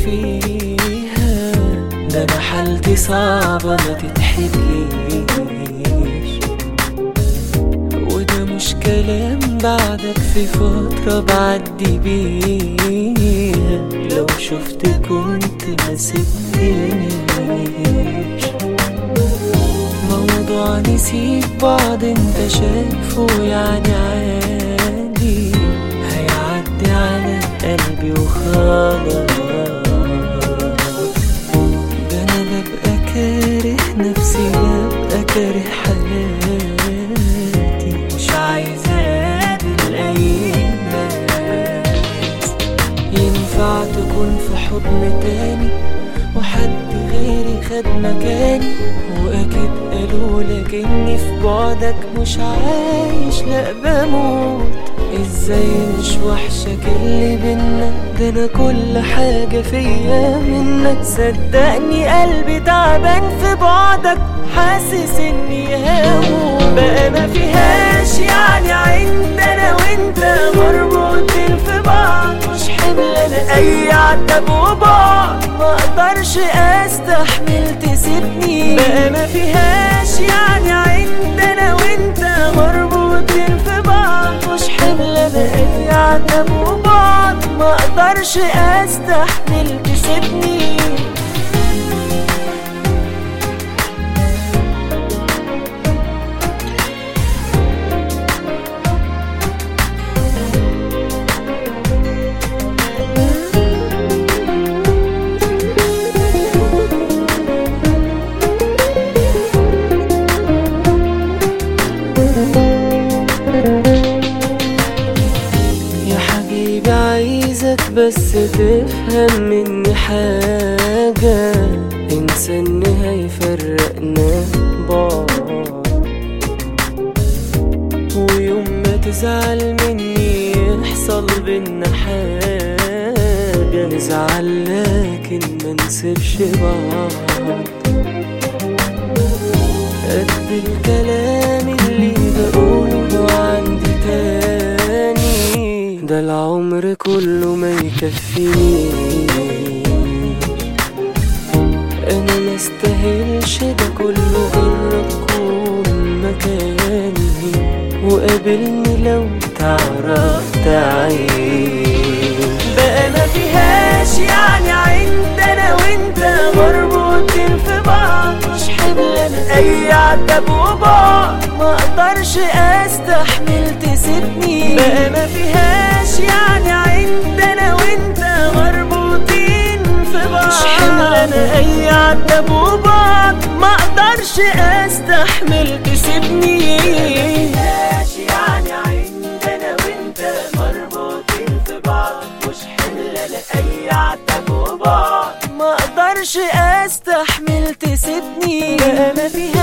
فيها ده انا حالتي صعبة ما تتحكيش وده مش كلام بعدك في فترة بعدي بيها لو شفت كنت ما سبتنيش موضوع نسيب بعض انت شايفه يعني عادي هيعدي على قلبي وخلاص ده انا ببقى كاره نفسي ببقى كاره حياتي مش عايز اقابل اي ناس ينفع تكون في حضن تاني وحد غيري خد مكاني واكيد قالوا لك اني في بعدك مش عايش لا بموت ازاي مش وحشك اللي بينا ده انا كل حاجة فيا منك صدقني قلبي تعبان في بعدك حاسس اني هموت بقى ما فيهاش يعني عند انا وانت مربوطين في بعض مش حمل انا اي عتب وبعد ما اقدرش استحمل تسيبني بقى ما فيهاش يعني عند انا وانت مربوطين في بعض مش حمل انا اي عتب وبعد ما اقدرش استحمل تسيبني يا حبيبي عايزك بس تفهم مني حاجة انسى ان هيفرقنا بعض ويوم ما تزعل مني يحصل بينا حاجة نزعل لكن ما نسيبش بعض قد الكلام اللي بقوله عندي تاني ده العمر كله ما يكفينيش انا ما استاهلش ده كله غيرك كون مكاني وقابلني لو تعرف تعيش بقى ما فيهاش يعني عند انا وانت مربوطين في بعض مش حمل انا اي عتب وبعد ما اقدرش استحمل تسيبني بقى ما فيهاش يعني عند انا وانت مربوطين في بعض مش حمل انا اي عتب وبعد ما اقدرش استحمل تسيبني يعني عندنا وانت مربوطين في بعض مش حمل انا اي عتب وبعد ما اقدرش استحمل تسيبني بقى ما فيها